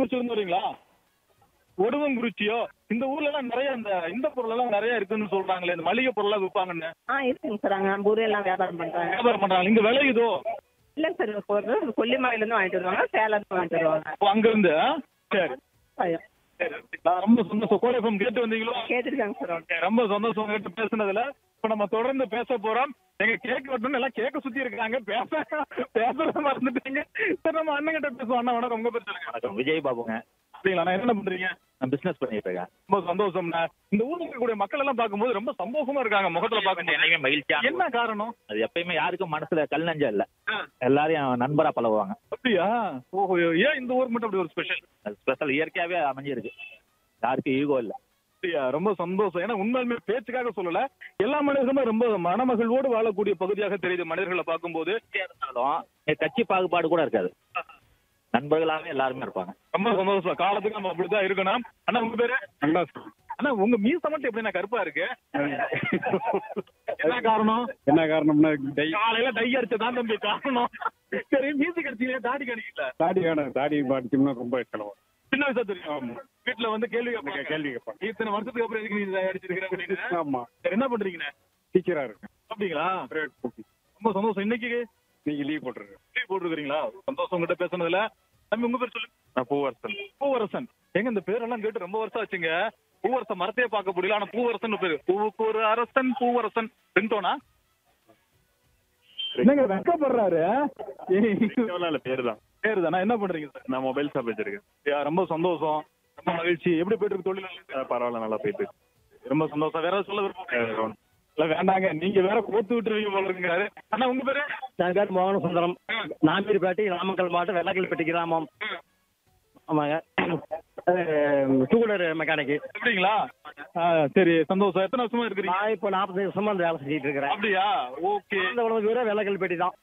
ஒடுவங்குறிச்சி இருந்து வரீங்களா ஒடுவங்குறிச்சியோ இந்த ஊர்ல எல்லாம் நிறைய இந்த இந்த பொருள் எல்லாம் நிறைய இருக்குன்னு சொல்றாங்களே இந்த மளிகை பொருள் எல்லாம் விற்பாங்கன்னு ஆ இருக்குங்க சார் அங்கே நம்ம ஊரே எல்லாம் வியாபாரம் பண்ணுறாங்க வியாபாரம் பண்றாங்க இங்க விளையுதோ இல்லை சார் போகிறது கொல்லிமலையிலேருந்து வாங்கிட்டு வருவாங்க சேலத்துக்கு வாங்கிட்டு வருவாங்க ஓ, அங்க இருந்து ஆ? சரி ஐயோ. சரி. நான் ரொம்ப சந்தோஷம் கோடைஃபம் கேட்டு வந்தீங்களோ கேட்டிருக்காங்க சார் அவங்க. Okay, ரொம்ப சந்தோஷம் கேட்டு பேசுனதுல இப்ப நம்ம தொடர்ந்து பேச போறோம் எங்க கேக் வெட்டணும் எல்லாம் கேக்க சுத்தி இருக்காங்க பேச பேசுறத மறந்துட்டீங்க சரி நம்ம அண்ணன் கிட்ட பேசுவோம் அண்ணா வணக்கம் உங்க பேர் சொல்லுங்க வணக்கம் விஜய் பாபுங்க அப்படிங்களா நான் என்ன பண்றீங்க நான் பிசினஸ் பண்ணிட்டு இருக்கேன் ரொம்ப சந்தோஷம்ண்ணா இந்த ஊர்ல இருக்கக்கூடிய மக்கள் எல்லாம் பார்க்கும்போது ரொம்ப சந்தோஷமா இருக்காங்க முகத்துல பார்க்கும்போது என்னைக்குமே மகிழ்ச்சியா என்ன காரணம் அது எப்பயுமே யாருக்கும் மனசுல கல் நஞ்சம் இல்ல எல்லாரையும் நண்பரா பழகுவாங்க அப்படியா ஓஹோ ஏன் இந்த ஊர் மட்டும் அப்படி ஒரு ஸ்பெஷல் அது ஸ்பெஷல் இயற்கையாவே அமைஞ்சிருக்கு யாருக்கும் ஈகோ இல்ல அப்படியா ரொம்ப சந்தோஷம் ஏன்னா உண்மையுமே பேச்சுக்காக சொல்லல எல்லா மனிதர்களுமே ரொம்ப மனமகிழ்வோடு வாழக்கூடிய பகுதியாக தெரியுது மனிதர்களை பார்க்கும்போது இருந்தாலும் இங்க கட்சி பாகுபாடு கூட இருக்காது நண்பர்களாவே எல்லாருமே இருப்பாங்க ரொம்ப சந்தோஷம் காலத்துக்கு நம்ம அப்படிதான் இருக்கணும் அண்ணா உங்க பேரு அண்ணா உங்க மீச மட்டும் எப்படி கருப்பா இருக்கு என்ன காரணம் என்ன காரணம்னா டை காலையில டை அடிச்சதான் தம்பி காரணம் சரி மியூசிக் அடிச்சீங்க தாடி கடிக்கல தாடி வேணும் தாடி அடிச்சோம்னா ரொம்ப செலவு சின்ன வயசா தெரியும் வீட்டுல வந்து கேள்வி கேட்பாங்க கேள்வி கேட்பாங்க இத்தனை வருஷத்துக்கு அப்புறம் எதுக்கு நீ dye அடிச்சிருக்கிற அப்படின்னு ஆமா சரி, என்ன பண்றீங்கண்ணே டீச்சரா இருக்கேன் அப்படிங்களா பிரைவேட் ஸ்கூல் ரொம்ப சந்தோஷம் இன்னைக்கு நீங்க லீவ் போட்டுருங்க லீவ் போட்டுருக்கீங்களா சந்தோஷம் உங்ககிட்ட பேசுனதுல தம்பி உங்க பேர் சொல்லுங்க நான் பூவரசன் பூவரசன் எங்க இந்த பேரெல்லாம் கேட்டு ரொம்ப வருஷம் ஆச்சுங்க பூவரசன் மரத்தையே பார்க்க முடியல ஆனா பூவரசன் பேரு பூவுக்கு ஒரு அரசன் பூவரசன் ரிங்டோனா என்னங்க வெக்கப்படுறாரு எவ்வளோ பேர் தான் பேரு தானே என்ன பண்றீங்க சார் நான் மொபைல் ஷாப் வச்சிருக்கேன் யா, ரொம்ப சந்தோஷம் ரொம்ப மகிழ்ச்சி எப்படி போயிட்டு இருக்கு தொழில் அஹ் பரவாயில்ல நல்லா போயிட்டு இருக்கு. ரொம்ப சந்தோஷம் வேற ஏதாவது சொல்ல விருப்பம் அஹ் இல்ல வேண்டாங்க நீங்க வேற கோத்து விட்டுருவீங்க போல இருக்குங்கிறாரு அண்ணா உங்க பேரு என் பேர் மோகன சுந்தரம் நாம்பீர்பேட்டை நாமக்கல் மாவட்டம் வெள்ளக்கல்பட்டி கிராமம் ஆமாங்க டூ வீலர் மெக்கானிக்கு அப்படிங்களா ஆ, சரி சந்தோஷம் எத்தனை வருஷமா இருக்கிறீங்க நான் இப்போ நாற்பது வருஷமா அந்த வேலை செஞ்சுட்டு இருக்கிறேன் அப்படியா ஓகே இந்த உலக வீர வெள்ளக்கல்பட்டி தான்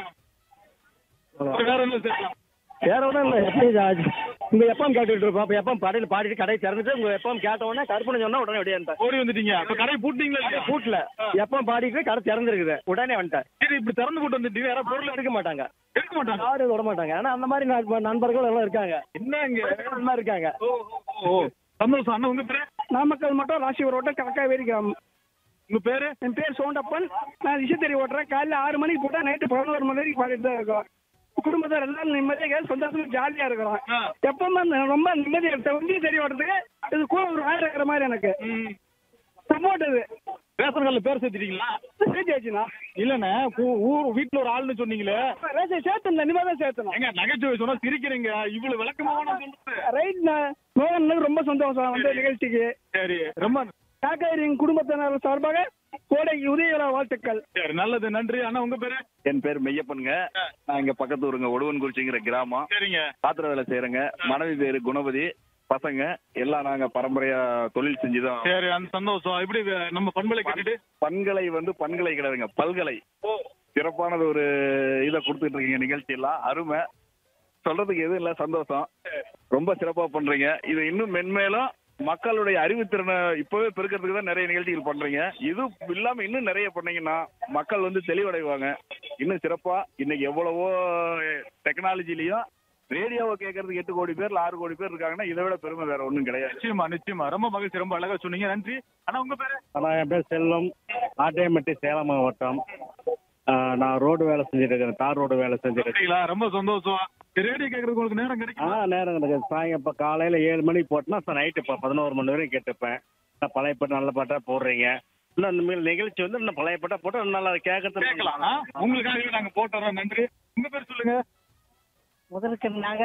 வேற என்ன செய்யலாம் வேற ஒன்றும் இல்லை எப்படி இது? உங்க எப்பவும் கேட்டுட்டு இருப்போம் அப்போ எப்பவும் கடையில் பாடிட்டு கடையை திறந்துட்டு உங்க எப்பவும் கேட்ட உடனே கருப்புன்னு சொன்னா உடனே வெளியே ஓடி வந்துட்டீங்க அப்ப கடை பூட்டிங்களா இல்லையா கூட்டில் எப்பவும் பாடிட்டு கடை திறந்துருக்குது உடனே வந்துட்டேன் சரி இப்படி திறந்து போட்டு வந்துட்டீங்க வேற பொருள் எடுக்க மாட்டாங்க எடுக்க மாட்டாங்க யாரும் விட மாட்டாங்க ஆனா அந்த மாதிரி நண்ப- நண்பர்கள் எல்லாம் இருக்காங்க என்னங்க அந்த மாதிரி இருக்காங்க ஓ, ஓ, ஓ. சந்தோஷம் அண்ணா உங்க பேரு நாமக்கல் மட்டும் ராசிபுரம் ஓட்ட கலக்காவேரி கிராமம் உங்க பேரு என் பேர் சோண்டப்பன் நான் விசைத்தறி ஓட்டுறேன் காலைல ஆறு மணிக்கு போட்டா நைட்டு பதினோரு மணி வரைக்கும் பாடிட்டு தான் இருக்கோம் குடும்பத்தார் எல்லாரும் நிம்மதியாக சந்தோஷமா ஜாலியா இருக்கிறோம் ஆ. எப்பவுமே நான் ரொம்ப நிம்மதியா இருக்கேன் வண்டி தெரிய ஓட்டுறதுக்கு இது கூட ஒரு ஆயிரம் இருக்கிற மாதிரி எனக்கு ம். சப்போர்ட் இது ரேஷன் கார்டுல பேர் சேர்த்துட்டீங்களா சேர்த்தாச்சுண்ணா இல்லண்ணே ஊ- ஊர் வீட்டுல ஒரு ஆள்னு சொன்னீங்களே ரேஷன் சேர்த்தல இனிமே தான் சேர்த்தணும் எங்க நகைச்சுவை சொன்னா சிரிக்கிறீங்க இவ்வளவு விளக்கமா நான் சொல்றது ரைட்ண்ணா மோகன் ரொம்ப சந்தோஷம் அந்த நிகழ்ச்சிக்கு சரி ரொம்ப காக்காரி எங்க குடும்பத்தினர் சார்பாக கோடைக்கு உதவிகள வாழ்த்துக்கள் சரி நல்லது நன்றி அண்ணா உங்க பேரு என் பேர் மெய்யப்பனுங்க நான் இங்க பக்கத்து ஊருங்க ஒடுவன்குறிச்சிங்கிற கிராமம் சரிங்க பாத்திர வேலை செய்யறேங்க மனைவி பேரு குணபதி பசங்க எல்லாம் நாங்க பரம்பரையா தொழில் செஞ்சுதான் சரி அந்த சந்தோஷம் இப்படி வே- நம்ம பண்பலை கேட்டுட்டு பண்களை வந்து பண்களை கிடையாதுங்க பல்கலை சிறப்பானது ஒரு இதை கொடுத்துட்டு இருக்கீங்க நிகழ்ச்சி எல்லாம் அருமை சொல்றதுக்கு எதுவும் இல்ல சந்தோஷம் ரொம்ப சிறப்பா பண்றீங்க இது இன்னும் மென்மேலும் மக்களுடைய அறிவுத்திறனை இப்பவே பெருக்கிறதுக்கு தான் நிறைய நிகழ்ச்சிகள் பண்றீங்க இது இல்லாம இன்னும் நிறைய பண்ணீங்கன்னா மக்கள் வந்து தெளிவடைவாங்க இன்னும் சிறப்பா இன்னைக்கு எவ்வளவோ டெக்னாலஜிலையும் ரேடியோவை கேட்கறதுக்கு எட்டு கோடி பேர்ல ஆறு கோடி பேர் இருக்காங்கன்னா இதை விட பெருமை வேற ஒண்ணும் கிடையாது நிச்சயமா நிச்சயமா ரொம்ப மகிழ்ச்சி ரொம்ப அழகா சொன்னீங்க நன்றி அண்ணா உங்க பேரு ஆனால் என் பேர் செல்வம் ஆட்டையம்பட்டி சேலம் மாவட்டம் ஆ, நான் ரோடு வேலை செஞ்சுட்டு இருக்கேன் தார் ரோடு வேலை செஞ்சுட்டு இருக்கேன் அப்படிங்களா ரொம்ப சந்தோஷம் ரேடியோ கேட்கறதுக்கு உங்களுக்கு நேரம் ஆ கிடைக்கும் நேரம் கிடையாது சாயங்காலம் இப்போ காலையில் ஏழு மணிக்கு போட்டேன்னா இப்போ நைட்டு இப்போ பதினோரு மணி வரைக்கும் கேட்டுப்பேன் நான் பழைய பாட்டு நல்ல பாட்டாக போடுறீங்க இன்னும் இந்த மாதிரி நிகழ்ச்சி வந்து இன்னும் பழைய பாட்டாக போட்டு இன்னும் நல்லா கேட்கறது கேட்கலாம் ஆ? உங்களுக்காகவே நாங்க போட்டுறோம் நன்றி உங்க பேர் சொல்லுங்க முதலுக்கு நாங்க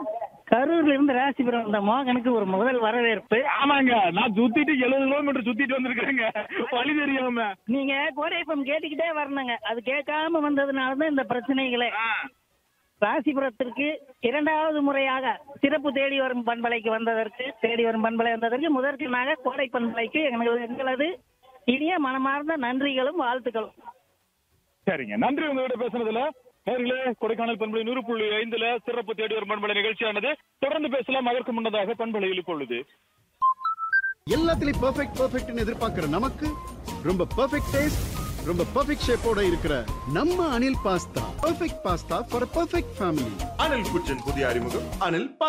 கரூர்ல இருந்து ராசிபுரம் வந்த மோகனுக்கு ஒரு முதல் வரவேற்பு ஆமாங்க நான் சுத்திட்டு எழுபது கிலோமீட்டர் சுத்திட்டு வந்திருக்கேங்க வழி தெரியாம நீங்க கோடைப்பம் கேட்டுக்கிட்டே வரணுங்க அது கேட்காம வந்ததுனால தான் இந்த பிரச்சனைகளே ராசிபுரத்திற்கு இரண்டாவது முறையாக சிறப்பு தேடி வரும் பண்பலைக்கு வந்ததற்கு தேடி வரும் பண்பலை வந்ததற்கு முதற்கனாக கோடை பண்பலைக்கு எங்களது எங்களது இனிய மனமார்ந்த நன்றிகளும் வாழ்த்துக்களும் சரிங்க நன்றி உங்ககிட்ட பேசுனதுல நேர்களே கொடைக்கானல் பண்பலை நூறு புள்ளி ஐந்துல சிறப்பு தேடி வரும் பண்பலை நிகழ்ச்சியானது தொடர்ந்து பேசலாம் அதற்கு முன்னதாக பண்பலையில் இப்பொழுது எல்லாத்துலயும் பெர்ஃபெக்ட் பெர்ஃபெக்ட்னு எதிர்பார்க்கிற நமக்கு ரொம்ப பெர்ஃபெக்ட் டேஸ்ட் ரொம்ப பெர்ஃபெக்ட் ஷேப்போட இருக்கிற நம்ம Anil pasta perfect pasta for perfect family Anil kitchen புதிய அறிமுகம் அனில்